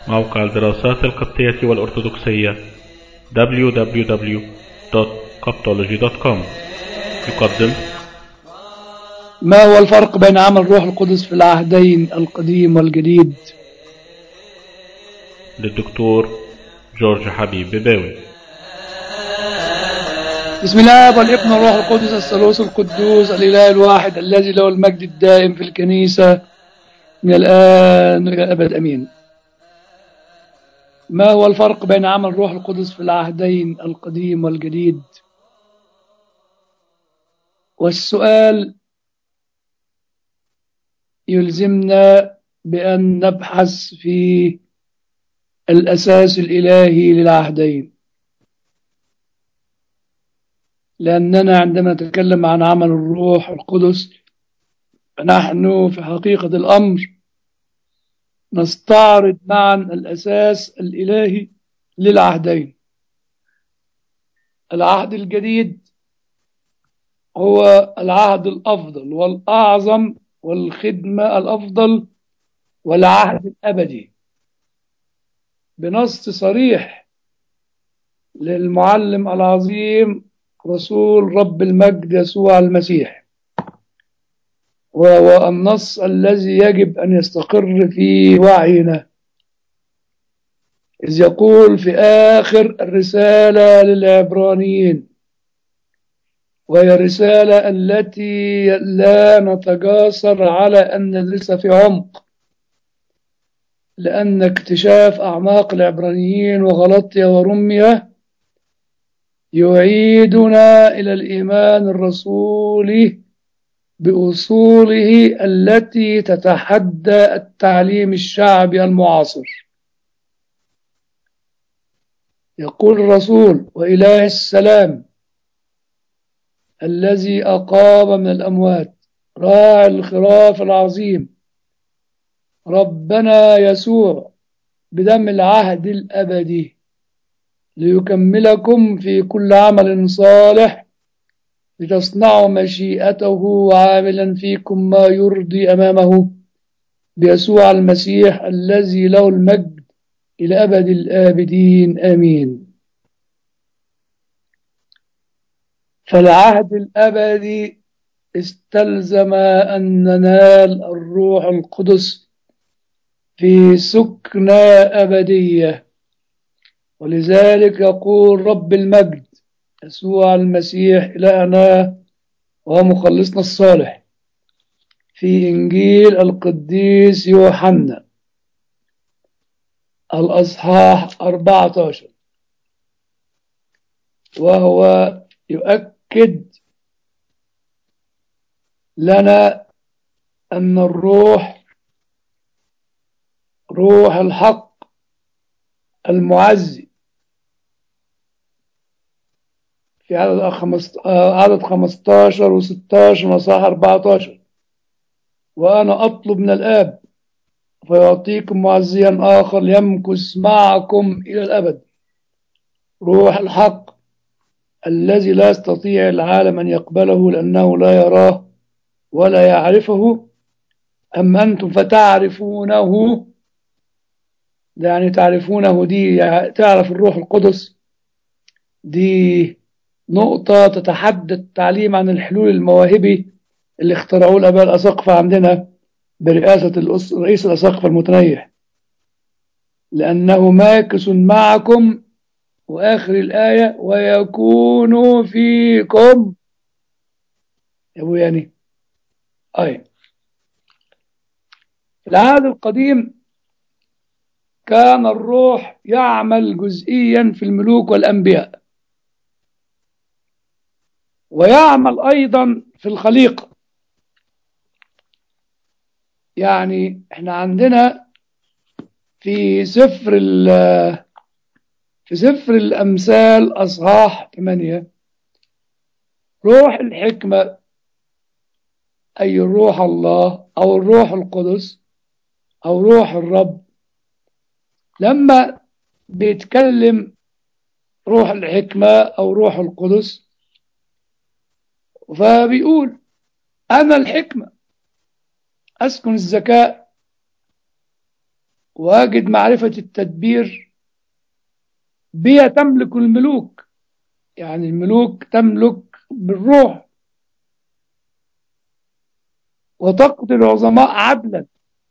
موقع الدراسات القبطية والأرثوذكسية www.coptology.com يقدم ما هو الفرق بين عمل الروح القدس في العهدين القديم والجديد للدكتور جورج حبيب بباوي بسم الله والابن والروح القدس الثالوث القدوس الاله الواحد الذي له المجد الدائم في الكنيسه من الان والى الابد امين ما هو الفرق بين عمل الروح القدس في العهدين القديم والجديد والسؤال يلزمنا بأن نبحث في الأساس الإلهي للعهدين لأننا عندما نتكلم عن عمل الروح القدس فنحن في حقيقة الأمر نستعرض معا الأساس الإلهي للعهدين العهد الجديد هو العهد الأفضل والأعظم والخدمة الأفضل والعهد الأبدي بنص صريح للمعلم العظيم رسول رب المجد يسوع المسيح وهو النص الذي يجب أن يستقر في وعينا إذ يقول في آخر الرسالة للعبرانيين وهي الرسالة التي لا نتجاسر على أن ندرسها في عمق لأن اكتشاف أعماق العبرانيين وغلطية ورمية يعيدنا إلى الإيمان الرسولي بأصوله التي تتحدى التعليم الشعبي المعاصر يقول الرسول وإله السلام الذي أقام من الأموات راعي الخراف العظيم ربنا يسوع بدم العهد الأبدي ليكملكم في كل عمل صالح لتصنعوا مشيئته عاملا فيكم ما يرضي أمامه بيسوع المسيح الذي له المجد إلى أبد الآبدين آمين فالعهد الأبدي استلزم أن ننال الروح القدس في سكنة أبدية ولذلك يقول رب المجد يسوع المسيح إلهنا ومخلصنا الصالح في إنجيل القديس يوحنا الأصحاح 14 وهو يؤكد لنا أن الروح روح الحق المعزي في عدد خمست... عدد 15 و16 وصح 14 وأنا أطلب من الآب فيعطيكم معزيا آخر يمكث معكم إلى الأبد روح الحق الذي لا يستطيع العالم أن يقبله لأنه لا يراه ولا يعرفه أما أنتم فتعرفونه يعني تعرفونه دي يعني تعرف الروح القدس دي نقطة تتحدى التعليم عن الحلول المواهبي اللي اخترعوه الآباء الأساقفة عندنا برئاسة رئيس الأساقفة المتنيح لأنه ماكس معكم وآخر الآية ويكون فيكم يا أبو يعني أي في العهد القديم كان الروح يعمل جزئيا في الملوك والأنبياء ويعمل أيضا في الخليقة يعني احنا عندنا في سفر في سفر الأمثال أصحاح 8 روح الحكمة أي روح الله أو الروح القدس أو روح الرب لما بيتكلم روح الحكمة أو روح القدس فبيقول أنا الحكمة أسكن الذكاء وأجد معرفة التدبير بها تملك الملوك يعني الملوك تملك بالروح وتقضي العظماء عدلا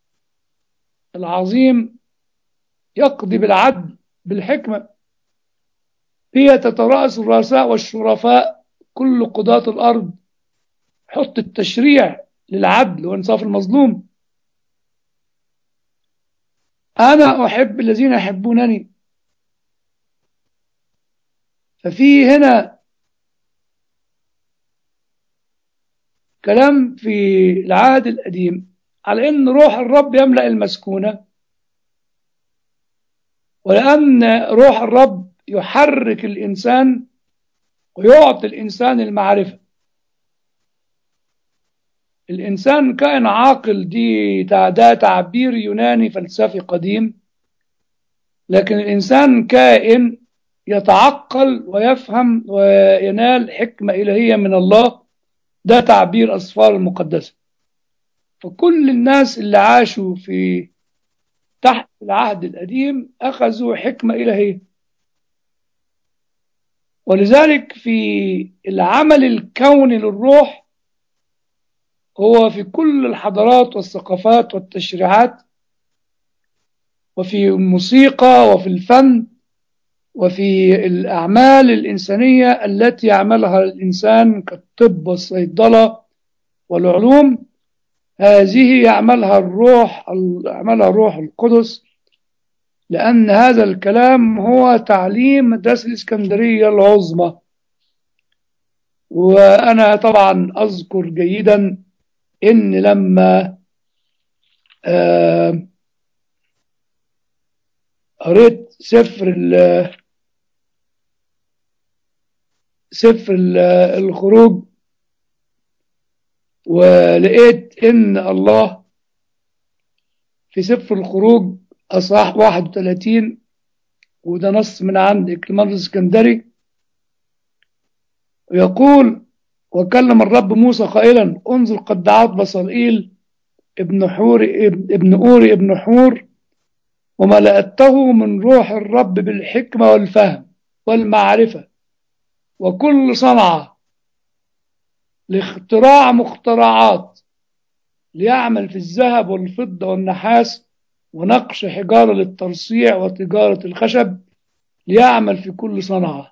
العظيم يقضي بالعدل بالحكمة هي تترأس الرؤساء والشرفاء كل قضاة الأرض حط التشريع للعدل وإنصاف المظلوم أنا أحب الذين يحبونني ففي هنا كلام في العهد القديم على أن روح الرب يملأ المسكونة ولأن روح الرب يحرك الإنسان ويعطي الإنسان المعرفة الإنسان كائن عاقل دي ده تعبير يوناني فلسفي قديم لكن الإنسان كائن يتعقل ويفهم وينال حكمة إلهية من الله ده تعبير أسفار المقدسة فكل الناس اللي عاشوا في تحت العهد القديم أخذوا حكمة إلهية ولذلك في العمل الكوني للروح هو في كل الحضارات والثقافات والتشريعات وفي الموسيقى وفي الفن وفي الأعمال الإنسانية التي يعملها الإنسان كالطب والصيدلة والعلوم هذه يعملها الروح يعملها الروح القدس لأن هذا الكلام هو تعليم مدرسة الإسكندرية العظمى وأنا طبعا أذكر جيدا إن لما آه قريت سفر سفر الخروج ولقيت إن الله في سفر الخروج أصحاح 31 وده نص من عند إكليماندس الاسكندري ويقول وكلم الرب موسى قائلا انظر قد دعوت بصلئيل ابن حور ابن أوري ابن حور وملأته من روح الرب بالحكمة والفهم والمعرفة وكل صنعة لاختراع مخترعات ليعمل في الذهب والفضة والنحاس ونقش حجارة للترصيع وتجارة الخشب ليعمل في كل صنعة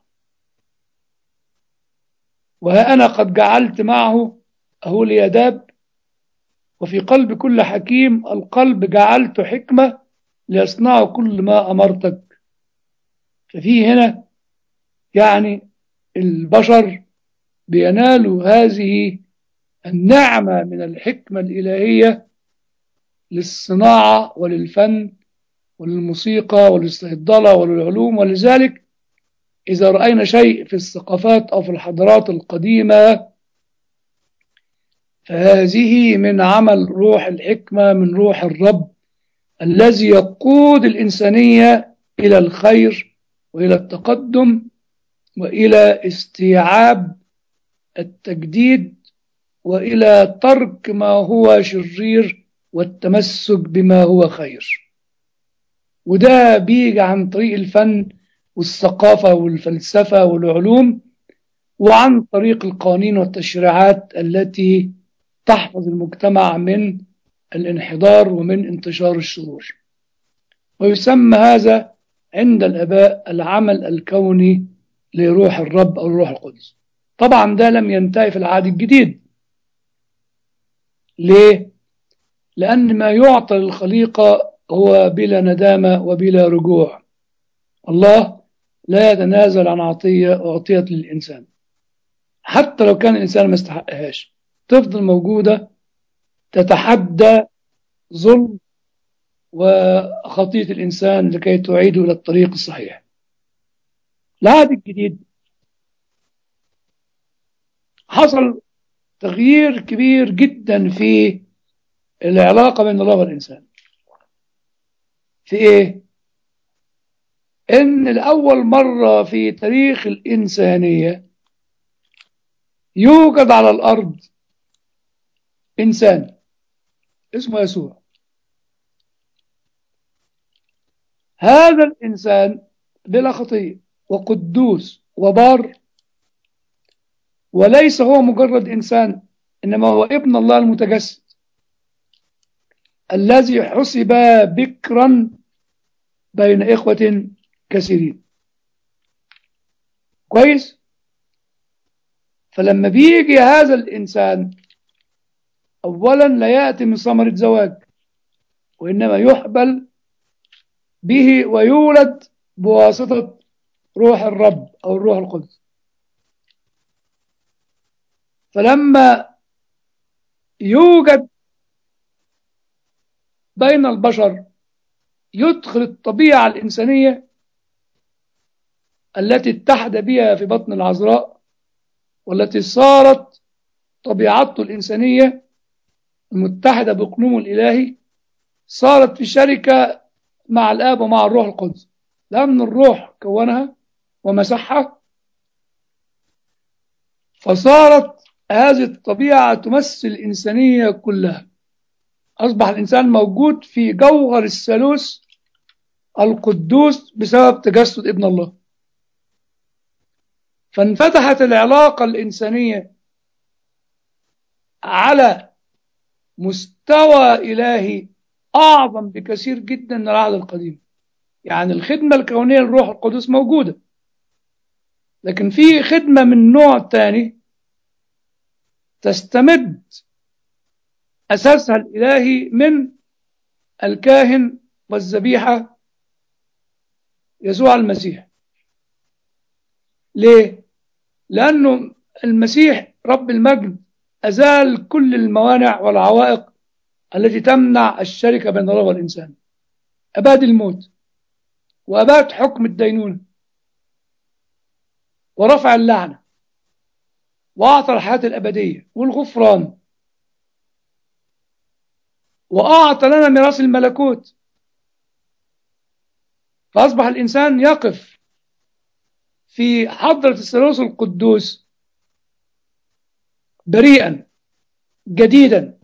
وها أنا قد جعلت معه أهوليداب وفي قلب كل حكيم القلب جعلت حكمة ليصنعوا كل ما أمرتك ففي هنا يعني البشر بينالوا هذه النعمة من الحكمة الإلهية للصناعة وللفن وللموسيقى وللصيدلة وللعلوم ولذلك إذا رأينا شيء في الثقافات أو في الحضارات القديمة فهذه من عمل روح الحكمة من روح الرب الذي يقود الإنسانية إلى الخير وإلى التقدم وإلى استيعاب التجديد وإلى ترك ما هو شرير والتمسك بما هو خير وده بيجي عن طريق الفن والثقافة والفلسفة والعلوم وعن طريق القوانين والتشريعات التي تحفظ المجتمع من الانحدار ومن انتشار الشرور ويسمى هذا عند الآباء العمل الكوني لروح الرب أو الروح القدس طبعا ده لم ينتهي في العهد الجديد ليه؟ لأن ما يعطى للخليقة هو بلا ندامة وبلا رجوع الله لا يتنازل عن عطية أعطيت للإنسان حتى لو كان الإنسان ما استحقهاش تفضل موجودة تتحدى ظلم وخطية الإنسان لكي تعيده إلى الطريق الصحيح العهد الجديد حصل تغيير كبير جدا في العلاقة بين الله والإنسان في إيه؟ إن الأول مرة في تاريخ الإنسانية يوجد على الأرض إنسان اسمه يسوع هذا الإنسان بلا خطية وقدوس وبار وليس هو مجرد إنسان إنما هو ابن الله المتجسد الذي حسب بكرا بين إخوة كثيرين كويس فلما بيجي هذا الإنسان أولا لا يأتي من ثمرة زواج وإنما يحبل به ويولد بواسطة روح الرب أو الروح القدس فلما يوجد بين البشر يدخل الطبيعة الإنسانية التي اتحد بها في بطن العذراء والتي صارت طبيعته الإنسانية المتحدة بقنومه الإلهي صارت في شركة مع الآب ومع الروح القدس لأن الروح كونها ومسحها فصارت هذه الطبيعة تمثل الإنسانية كلها أصبح الإنسان موجود في جوهر الثالوث القدوس بسبب تجسد ابن الله فانفتحت العلاقة الإنسانية على مستوى إلهي أعظم بكثير جدا من العهد القديم يعني الخدمة الكونية للروح القدس موجودة لكن في خدمة من نوع تاني تستمد أساسها الإلهي من الكاهن والذبيحة يسوع المسيح ليه؟ لأنه المسيح رب المجد أزال كل الموانع والعوائق التي تمنع الشركة بين الله والإنسان أباد الموت وأباد حكم الدينونة ورفع اللعنة وأعطى الحياة الأبدية والغفران وأعطى لنا ميراث الملكوت فأصبح الإنسان يقف في حضرة الثالوث القدوس بريئا جديدا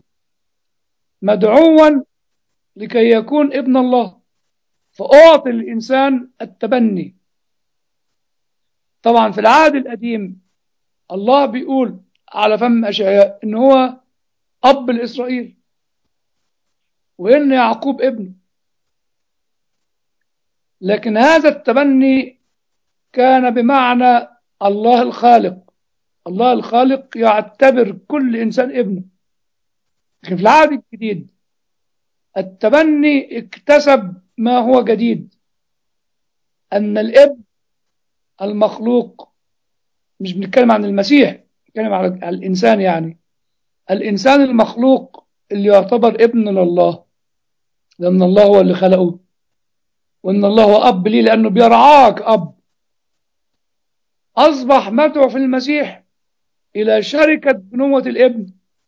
مدعوا لكي يكون ابن الله فأعطي الإنسان التبني طبعا في العهد القديم الله بيقول على فم أشعياء إن هو أب لإسرائيل وإن يعقوب ابنه لكن هذا التبني كان بمعنى الله الخالق الله الخالق يعتبر كل إنسان ابنه لكن في العهد الجديد التبني اكتسب ما هو جديد أن الابن المخلوق مش بنتكلم عن المسيح بنتكلم عن الإنسان يعني الإنسان المخلوق اللي يعتبر ابن لله لأن الله هو اللي خلقه وأن الله هو أب ليه لأنه بيرعاك أب أصبح مدعو في المسيح إلى شركة بنوة الابن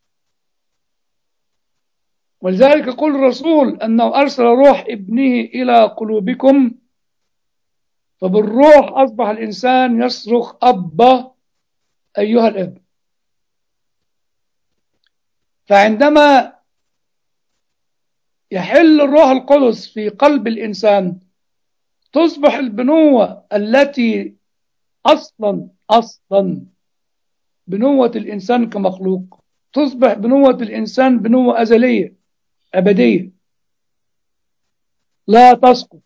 ولذلك يقول الرسول أنه أرسل روح ابنه إلى قلوبكم فبالروح أصبح الإنسان يصرخ أبا أيها الابن فعندما يحل الروح القدس في قلب الإنسان تصبح البنوة التي أصلا أصلا بنوة الإنسان كمخلوق تصبح بنوة الإنسان بنوة أزلية أبدية لا تسقط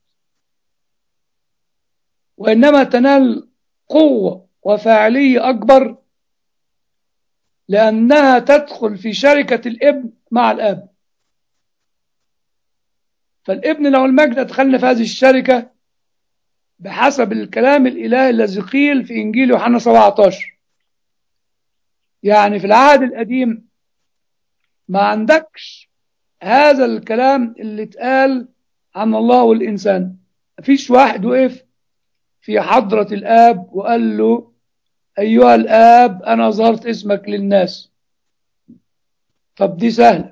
وإنما تنال قوة وفاعلية أكبر لأنها تدخل في شركة الابن مع الأب فالابن له المجد أدخلنا في هذه الشركة بحسب الكلام الإلهي الذي قيل في إنجيل يوحنا 17 يعني في العهد القديم ما عندكش هذا الكلام اللي اتقال عن الله والإنسان مفيش واحد وقف في حضرة الآب وقال له أيها الآب أنا ظهرت اسمك للناس طب دي سهلة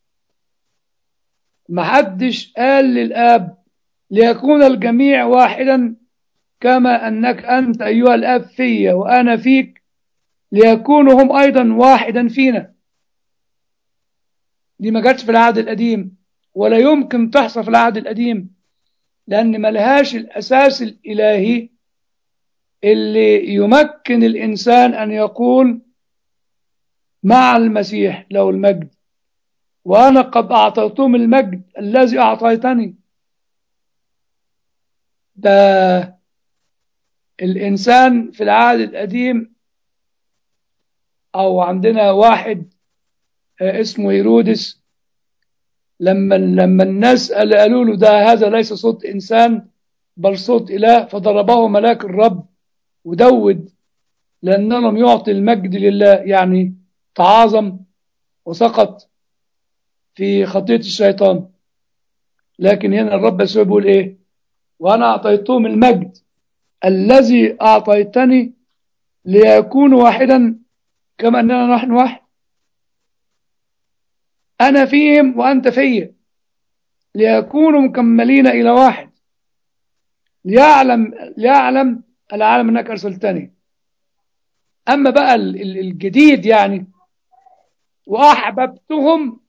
محدش قال للآب ليكون الجميع واحدا كما أنك أنت أيها الآب في وأنا فيك ليكونوا هم أيضا واحدا فينا دي ما جاتش في العهد القديم ولا يمكن تحصل في العهد القديم لأن ملهاش الأساس الإلهي اللي يمكن الإنسان أن يقول مع المسيح له المجد وأنا قد أعطيتهم المجد الذي أعطيتني ده الإنسان في العهد القديم أو عندنا واحد اسمه هيرودس لما لما الناس قالوا له ده هذا ليس صوت إنسان بل صوت إله فضربه ملاك الرب ودود لأنه لم يعطي المجد لله يعني تعاظم وسقط في خطية الشيطان لكن هنا الرب يسوع بيقول إيه وأنا أعطيتهم المجد الذي أعطيتني ليكونوا واحدا كما أننا نحن واحد أنا فيهم وأنت فيا ليكونوا مكملين إلى واحد ليعلم ليعلم العالم أنك أرسلتني أما بقى الجديد يعني وأحببتهم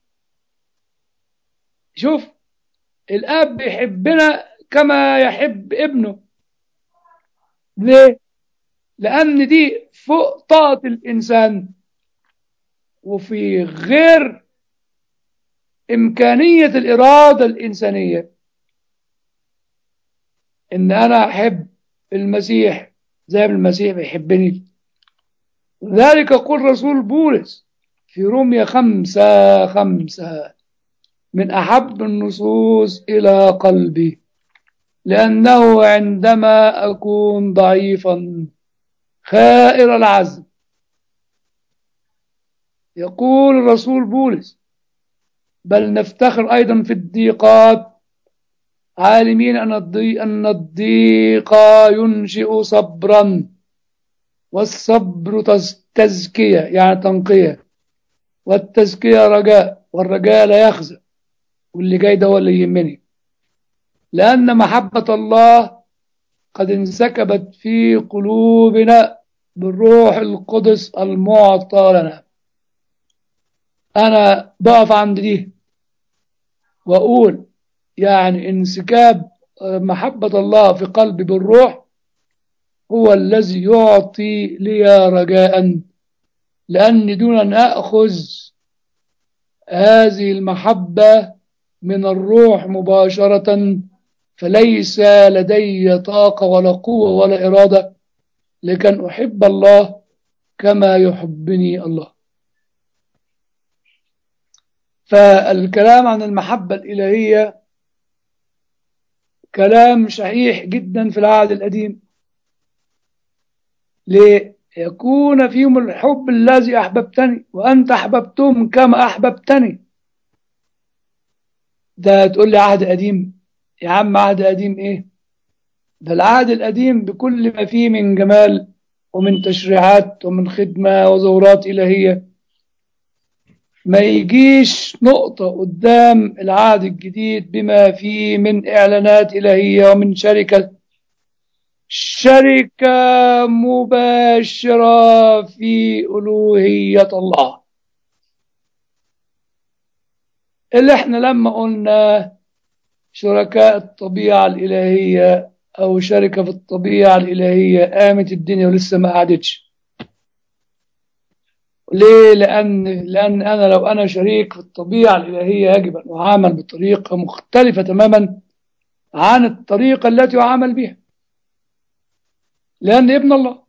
شوف الأب بيحبنا كما يحب ابنه ليه؟ لأن دي فوق طاقة الإنسان وفي غير إمكانية الإرادة الإنسانية إن أنا أحب المسيح زي ما المسيح بيحبني ذلك يقول رسول بولس في رومية خمسة خمسة من أحب النصوص إلى قلبي لأنه عندما أكون ضعيفا خائر العزم يقول الرسول بولس بل نفتخر أيضا في الضيقات عالمين أن الضيق, أن الضيق ينشئ صبرا والصبر تزكية يعني تنقية والتزكية رجاء والرجاء لا يخزى واللي جاي ده هو اللي يهمني لأن محبة الله قد انسكبت في قلوبنا بالروح القدس المعطى لنا أنا بقف عند دي وأقول يعني انسكاب محبة الله في قلبي بالروح هو الذي يعطي لي رجاء لأني دون أن أخذ هذه المحبة من الروح مباشرة فليس لدي طاقة ولا قوة ولا إرادة لكن أحب الله كما يحبني الله فالكلام عن المحبة الإلهية كلام صحيح جدا في العهد القديم ليكون فيهم الحب الذي أحببتني وأنت أحببتهم كما أحببتني ده تقول لي عهد قديم يا عم عهد قديم إيه ده العهد القديم بكل ما فيه من جمال ومن تشريعات ومن خدمة وزورات إلهية ما يجيش نقطة قدام العهد الجديد بما فيه من إعلانات إلهية ومن شركة شركة مباشرة في ألوهية الله اللي احنا لما قلنا شركاء الطبيعة الإلهية أو شركة في الطبيعة الإلهية قامت الدنيا ولسه ما قعدتش ليه؟ لأن لأن أنا لو أنا شريك في الطبيعة الإلهية يجب أن أعامل بطريقة مختلفة تماما عن الطريقة التي أعامل بها لأن ابن الله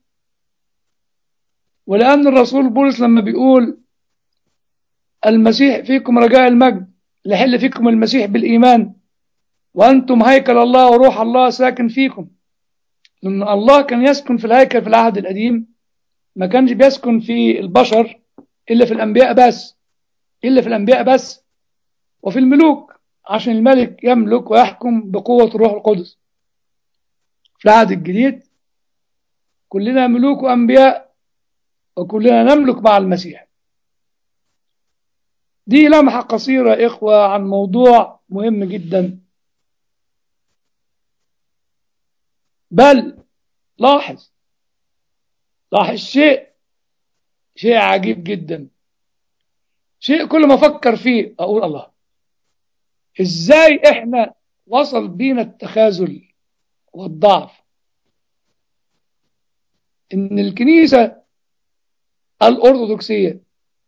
ولأن الرسول بولس لما بيقول المسيح فيكم رجاء المجد لحل فيكم المسيح بالإيمان وأنتم هيكل الله وروح الله ساكن فيكم لأن الله كان يسكن في الهيكل في العهد القديم ما كانش بيسكن في البشر إلا في الأنبياء بس إلا في الأنبياء بس وفي الملوك عشان الملك يملك ويحكم بقوة الروح القدس في العهد الجديد كلنا ملوك وأنبياء وكلنا نملك مع المسيح دي لمحة قصيرة إخوة عن موضوع مهم جدا بل لاحظ لاحظ شيء شيء عجيب جدا شيء كل ما افكر فيه اقول الله ازاي احنا وصل بينا التخاذل والضعف ان الكنيسة الأرثوذكسية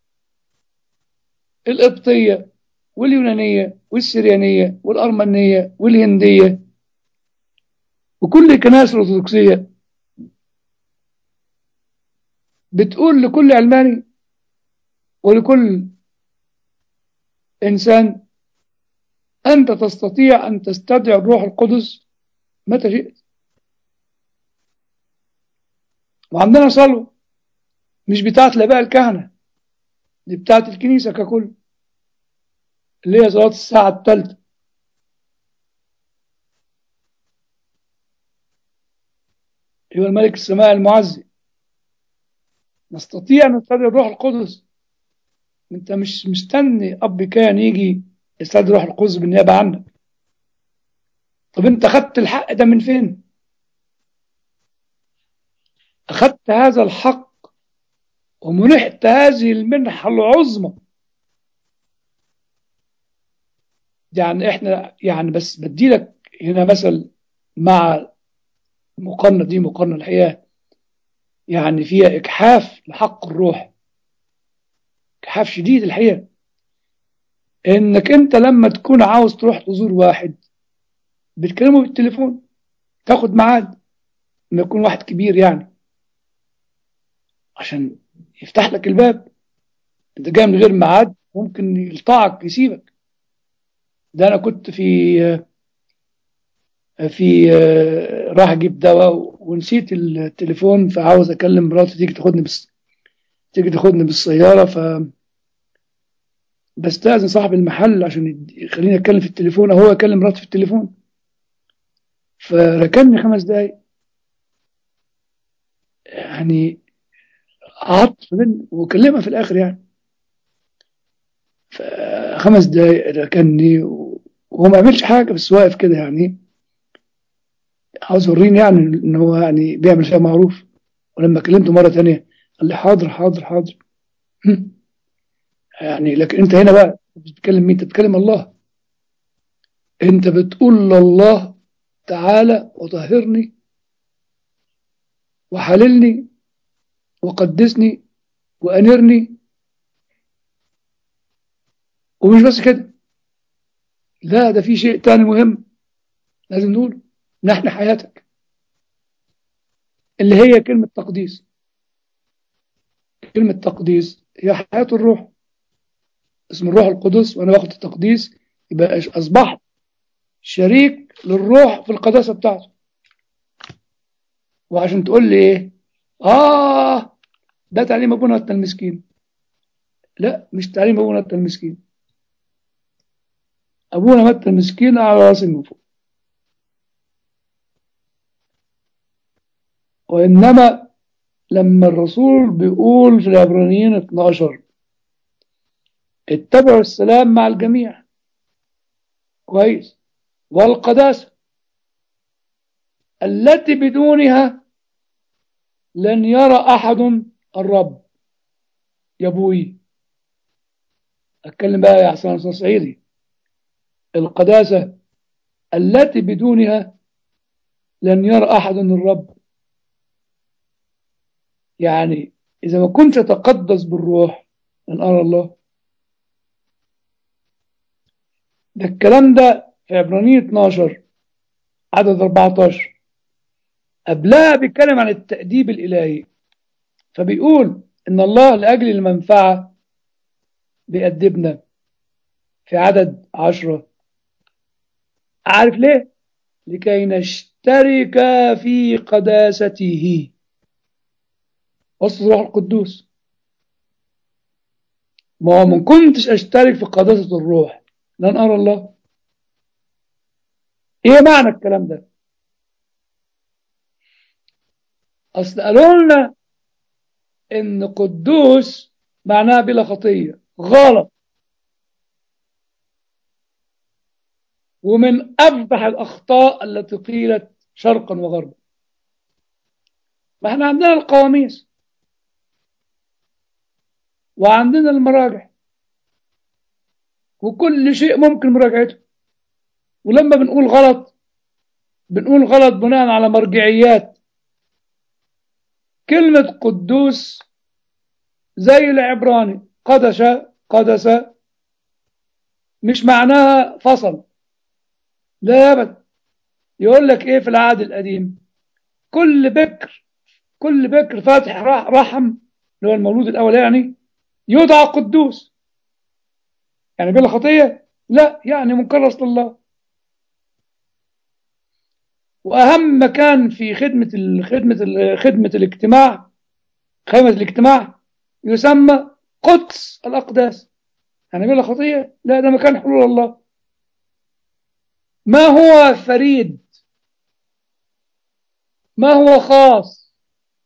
القبطية واليونانية والسريانية والأرمنية والهندية وكل الكنائس الأرثوذكسية بتقول لكل علماني ولكل إنسان أنت تستطيع أن تستدعي الروح القدس متى شئت وعندنا صلوة مش بتاعت الآباء الكهنة دي بتاعت الكنيسة ككل اللي هي صلاة الساعة الثالثة أيها الملك السماء المعزي نستطيع أن نستدعي الروح القدس أنت مش مستني أب كان يجي يستدعي الروح القدس بالنيابة عنك طب أنت أخدت الحق ده من فين؟ أخدت هذا الحق ومنحت هذه المنحة العظمى يعني احنا يعني بس بدي لك هنا مثل مع المقارنة دي مقارنة الحقيقة يعني فيها إجحاف لحق الروح إجحاف شديد الحقيقة إنك أنت لما تكون عاوز تروح تزور واحد بتكلمه بالتليفون تاخد ميعاد لما يكون واحد كبير يعني عشان يفتح لك الباب انت جاي من غير ميعاد ممكن يلطعك يسيبك ده انا كنت في في راح اجيب دواء ونسيت التليفون فعاوز اكلم مراتي تيجي تاخدني بس تيجي تاخدني بالسياره ف بستأذن صاحب المحل عشان يخليني اتكلم في التليفون او هو يكلم مراتي في التليفون فركنني خمس دقايق يعني عطف منه وكلمها في الاخر يعني فخمس دقايق ركني وهو ما عملش حاجه بس واقف كده يعني عاوز يوريني يعني ان هو يعني بيعمل فيها معروف ولما كلمته مره تانية قال لي حاضر حاضر حاضر يعني لكن انت هنا بقى بتتكلم مين انت بتتكلم الله انت بتقول لله تعالى وطهرني وحللني وقدسني وأنرني ومش بس كده لا ده في شيء تاني مهم لازم نقول نحن حياتك اللي هي كلمة تقديس كلمة تقديس هي حياة الروح اسم الروح القدس وأنا باخد التقديس يبقى أصبحت شريك للروح في القداسة بتاعته وعشان تقول لي إيه آه ده تعليم أبونا وأنت المسكين لا مش تعليم أبونا وأنت المسكين أبونا متى المسكين على راسي من فوق وإنما لما الرسول بيقول في العبرانيين 12 اتبعوا السلام مع الجميع كويس والقداسة التي بدونها لن يرى أحد الرب يا أبوي أتكلم بقى يا حسن صعيدي القداسة التي بدونها لن يرى أحد الرب يعني إذا ما كنت أتقدس بالروح لن أرى الله ده الكلام ده في عبرانية 12 عدد 14 قبلها بيتكلم عن التأديب الإلهي فبيقول إن الله لأجل المنفعة بيأدبنا في عدد عشرة عارف ليه؟ لكي نشترك في قداسته وسط الروح القدوس ما هو من كنتش اشترك في قداسة الروح لن أرى الله ايه معنى الكلام ده اصل قالوا لنا ان قدوس معناها بلا خطية غلط ومن أفضح الأخطاء التي قيلت شرقا وغربا ما احنا عندنا القواميس وعندنا المراجع وكل شيء ممكن مراجعته ولما بنقول غلط بنقول غلط بناء على مرجعيات كلمة قدوس زي العبراني قدس قدس مش معناها فصل لا أبدا يقول لك ايه في العهد القديم كل بكر كل بكر فاتح رحم اللي هو المولود الاول يعني يدعى قدوس يعني بلا خطيه لا يعني مكرس لله واهم مكان في خدمه خدمه خدمه الاجتماع خدمه الاجتماع يسمى قدس الاقداس يعني بلا خطيه لا ده مكان حلول الله ما هو فريد ما هو خاص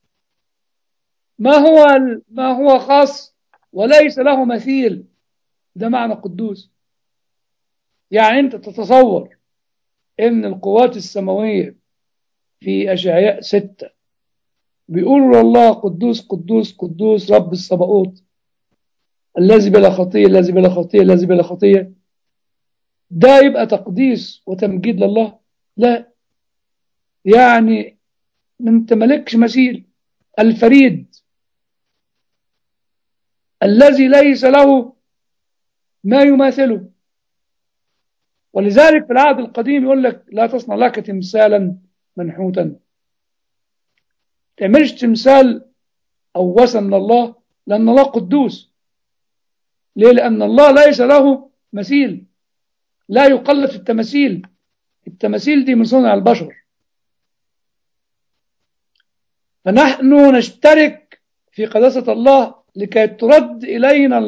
ما هو ما هو خاص وليس له مثيل ده معنى قدوس يعني انت تتصور ان القوات السماوية في اشعياء ستة بيقولوا لله قدوس قدوس قدوس رب الصباؤوت الذي بلا خطية الذي بلا خطية الذي بلا خطية ده يبقى تقديس وتمجيد لله لا يعني انت ملكش مثيل الفريد الذي ليس له ما يماثله ولذلك في العهد القديم يقول لك لا تصنع لك تمثالا منحوتا تعملش تمثال او وثن لله لان الله قدوس ليه لان الله ليس له مثيل لا يقلد في التماثيل التماثيل دي من صنع البشر فنحن نشترك في قداسة الله لكي ترد إلينا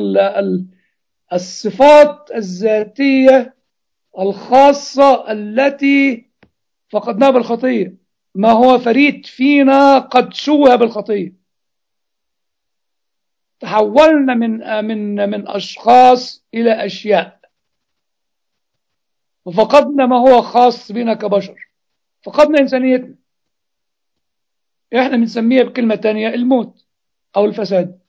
الصفات الذاتية الخاصة التي فقدناها بالخطية ما هو فريد فينا قد شوه بالخطية تحولنا من من من أشخاص إلى أشياء وفقدنا ما هو خاص بنا كبشر فقدنا إنسانيتنا احنا بنسميها بكلمة تانية الموت أو الفساد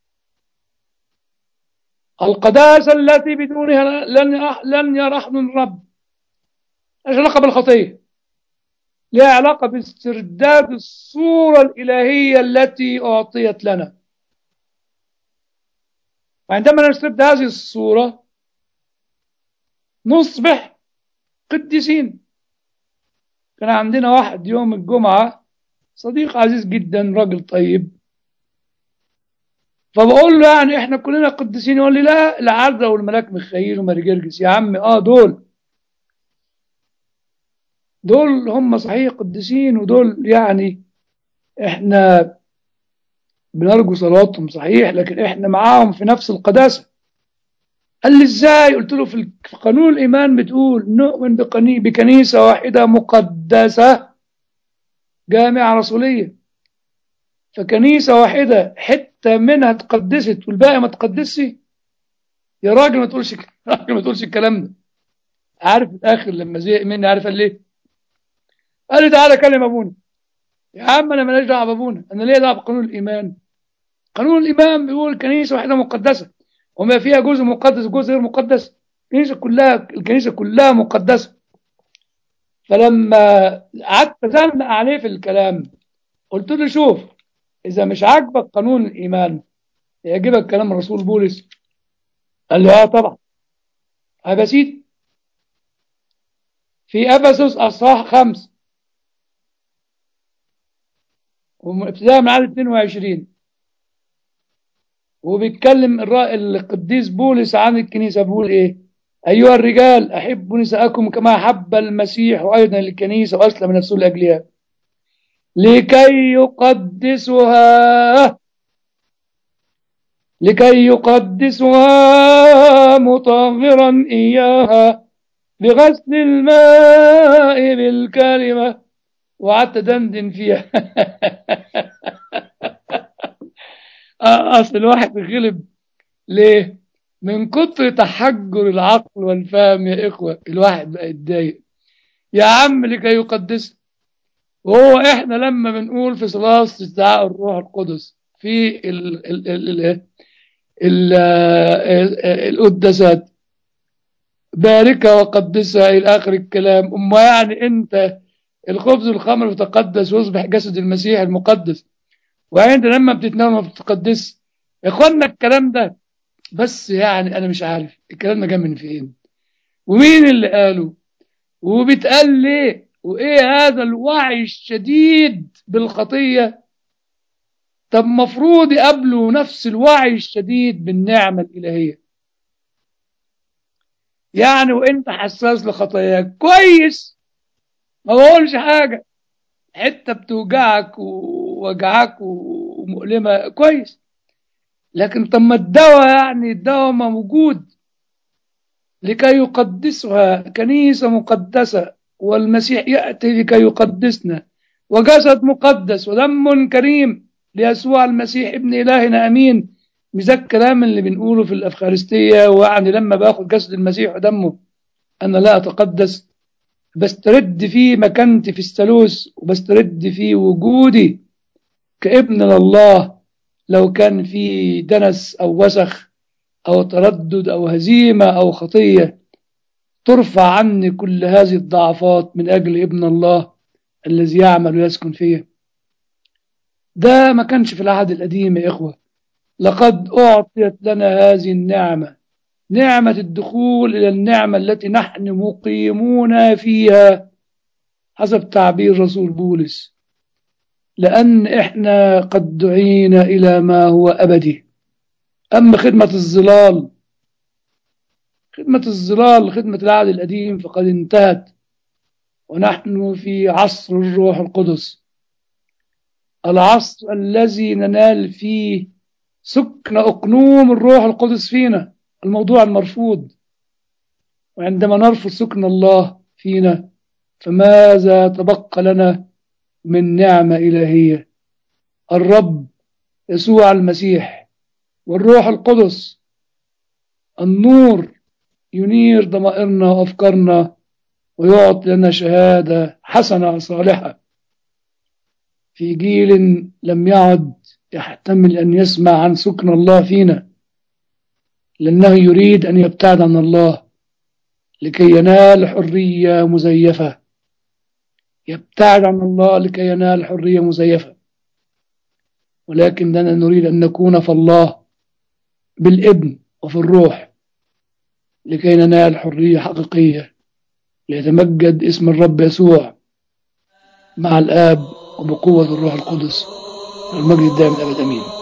القداسة التي بدونها لن لن يرحم الرب ايش علاقة بالخطية لها علاقة باسترداد الصورة الإلهية التي أعطيت لنا وعندما نسترد هذه الصورة نصبح قديسين كان عندنا واحد يوم الجمعة صديق عزيز جدا راجل طيب فبقول له يعني احنا كلنا قديسين يقول لي لا العذراء والملاك ميخائيل وماري يا عم اه دول دول هم صحيح قديسين ودول يعني احنا بنرجو صلاتهم صحيح لكن احنا معاهم في نفس القداسة قال لي ازاي قلت له في قانون الايمان بتقول نؤمن بكنيسة واحدة مقدسة جامعة رسولية فكنيسة واحدة حتة منها تقدست والباقي ما تقدسش يا راجل ما تقولش راجل ما تقولش الكلام ده عارف الاخر لما زهق مني عارف قال ليه قال لي تعالى كلم ابونا يا عم انا ماليش دعوه بابونا انا ليه دعوه بقانون الايمان قانون الايمان بيقول كنيسه واحده مقدسه وما فيها جزء مقدس وجزء غير مقدس الكنيسه كلها الكنيسه كلها مقدسه فلما قعدت ازنق عليه في الكلام قلت له شوف اذا مش عاجبك قانون الايمان يعجبك كلام الرسول بولس قال لي اه طبعا هذا سيدي في افسس اصحاح خمس ابتداء من عدد 22 وبيتكلم القديس بولس عن الكنيسه بيقول ايه ايها الرجال احبوا نساءكم كما احب المسيح ايضا الكنيسه واسلم نفسه لاجلها لكي يقدسها لكي يقدسها مطهرا إياها بغسل الماء بالكلمة وقعدت دندن فيها أصل الواحد غلب ليه؟ من كتر تحجر العقل والفهم يا إخوة الواحد بقى يتضايق يا عم لكي يقدسها وهو احنا لما بنقول في صلاة استدعاء الروح القدس في ال ال ال ال ال القداسات باركها وقدسها إلى آخر الكلام أما يعني أنت الخبز والخمر بتقدس ويصبح جسد المسيح المقدس وأنت لما بتتناول ما بتتقدس يا إخوانا الكلام ده بس يعني أنا مش عارف الكلام ده جاي من فين ومين اللي قاله وبيتقال ليه وإيه هذا الوعي الشديد بالخطية طب مفروض يقابلوا نفس الوعي الشديد بالنعمة الإلهية يعني وانت حساس لخطاياك كويس ما بقولش حاجة حتة بتوجعك ووجعك ومؤلمة كويس لكن طب ما الدواء يعني الدواء ما موجود لكي يقدسها كنيسة مقدسة والمسيح يأتي لكي يقدسنا وجسد مقدس ودم كريم ليسوع المسيح ابن إلهنا أمين مش ده الكلام اللي بنقوله في الأفخارستية ويعني لما باخد جسد المسيح ودمه أنا لا أتقدس بسترد فيه مكانتي في الثالوث وبسترد فيه وجودي كابن لله لو كان في دنس أو وسخ أو تردد أو هزيمة أو خطية ترفع عني كل هذه الضعفات من أجل ابن الله الذي يعمل ويسكن فيه ده ما كانش في العهد القديم يا إخوة لقد أعطيت لنا هذه النعمة نعمة الدخول إلى النعمة التي نحن مقيمون فيها حسب تعبير رسول بولس لأن إحنا قد دعينا إلى ما هو أبدي أما خدمة الظلال خدمة الظلال خدمة العهد القديم فقد انتهت ونحن في عصر الروح القدس العصر الذي ننال فيه سكن أقنوم الروح القدس فينا الموضوع المرفوض وعندما نرفض سكن الله فينا فماذا تبقى لنا من نعمة إلهية الرب يسوع المسيح والروح القدس النور ينير ضمائرنا وأفكارنا ويعطي لنا شهادة حسنة صالحة في جيل لم يعد يحتمل أن يسمع عن سكن الله فينا لأنه يريد أن يبتعد عن الله لكي ينال حرية مزيفة يبتعد عن الله لكي ينال حرية مزيفة ولكننا نريد أن نكون في الله بالابن وفي الروح لكي ننال حرية حقيقية ليتمجد اسم الرب يسوع مع الآب وبقوة الروح القدس والمجد الدائم الأبد أمين